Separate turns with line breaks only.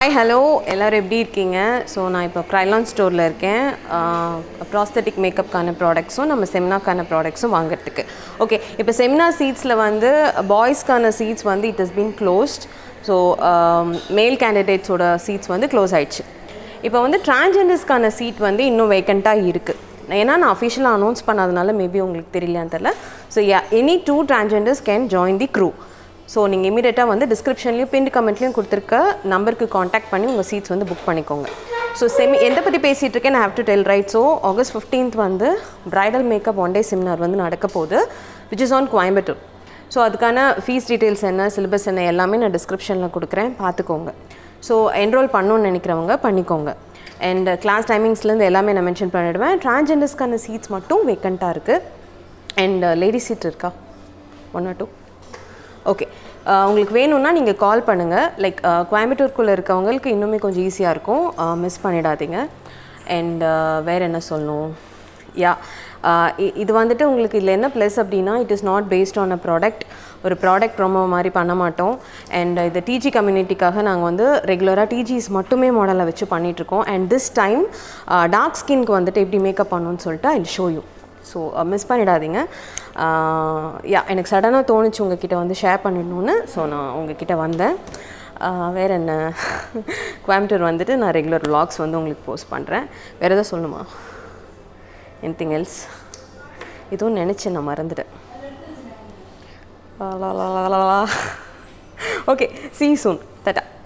hi hello எல்லோரும் எப்படி இருக்கீங்க ஸோ நான் இப்போ க்ரைலான் ஸ்டோரில் இருக்கேன் ப்ராஸ்தட்டிக் மேக்கப்க்கான ப்ராடக்ட்ஸும் நம்ம செமினாக்கான ப்ராடக்ட்ஸும் வாங்குறதுக்கு ஓகே இப்போ செமினா சீட்ஸில் வந்து பாய்ஸ்க்கான சீட்ஸ் வந்து it is been closed so male கேண்டிடேட்ஸோட சீட்ஸ் வந்து க்ளோஸ் ஆயிடுச்சு இப்போ வந்து டிரான்ஜெண்டர்ஸ்க்கான சீட் வந்து இன்னும் வேக்கண்ட்டாக இருக்குது ஏன்னா நான் அஃபிஷியலாக அனௌன்ஸ் பண்ணாதனால மேபி உங்களுக்கு தெரியலையான்னு தெரில so yeah any two transgenders can join the crew so நீங்கள் இமீடியட்டாக வந்து டிஸ்கிரிப்ஷன்லேயும் பின் கமெண்ட்லேயும் கொடுத்துருக்க நம்பருக்கு காண்டாக்ட் பண்ணி உங்கள் சீட்ஸ் வந்து புக் பண்ணிக்கோங்க ஸோ செமி எதை பற்றி பேசிகிட்டு இருக்கேன் நான் have to tell right so August fifteenth வந்து bridal makeup one day seminar வந்து நடக்க போகுது which is on Coimbatore so அதுக்கான ஃபீஸ் டீட்டெயில்ஸ் என்ன சிலபஸ் என்ன எல்லாமே நான் டிஸ்கிரிப்ஷனில் கொடுக்குறேன் பார்த்துக்கோங்க ஸோ என்ரோல் பண்ணணும்னு நினைக்கிறவங்க பண்ணிக்கோங்க அண்ட் கிளாஸ் டைமிங்ஸ்லேருந்து எல்லாமே நான் மென்ஷன் பண்ணிவிடுவேன் டிரான்ஜெண்டர்ஸ்க்கான சீட்ஸ் மட்டும் வேக்கண்ட்டாக இருக்குது அண்ட் லேடி சீட் இருக்கா ஒன் ஆர் டூ ஓகே உங்களுக்கு வேணும்னா நீங்கள் கால் பண்ணுங்கள் லைக் கோயம்புத்தூருக்குள்ளே இருக்கவங்களுக்கு இன்னுமே கொஞ்சம் ஈஸியாக இருக்கும் மிஸ் பண்ணிடாதீங்க அண்ட் வேறு என்ன சொல்லணும் யா இது வந்துட்டு உங்களுக்கு இதில் என்ன ப்ளஸ் அப்படின்னா it is not based on a product ஒரு ப்ராடக்ட் ப்ரோமோ மாதிரி பண்ண மாட்டோம் அண்ட் இது டிஜி கம்யூனிட்டிக்காக நாங்கள் வந்து ரெகுலராக டிஜிஸ் மட்டுமே மாடலை வச்சு பண்ணிகிட்ருக்கோம் அண்ட் திஸ் டைம் டார்க் ஸ்கின்க்கு வந்துட்டு எப்படி மேக்கப் பண்ணணும்னு சொல்லிட்டு I show you so miss பண்ணிடாதீங்க யா எனக்கு சடனாக தோணுச்சு உங்ககிட்ட வந்து ஷேர் பண்ணிடணுன்னு ஸோ நான் உங்ககிட்ட வந்தேன் வேறு என்ன கோயம்புத்தூர் வந்துட்டு நான் ரெகுலர் vlogs வந்து உங்களுக்கு போஸ்ட் பண்ணுறேன் வேறு எதாவது சொல்லணுமா எனிதிங் எல்ஸ் இதுவும் நினச்சேன் நான் மறந்துட்டேன் ஓகே சி சூன் தட்டா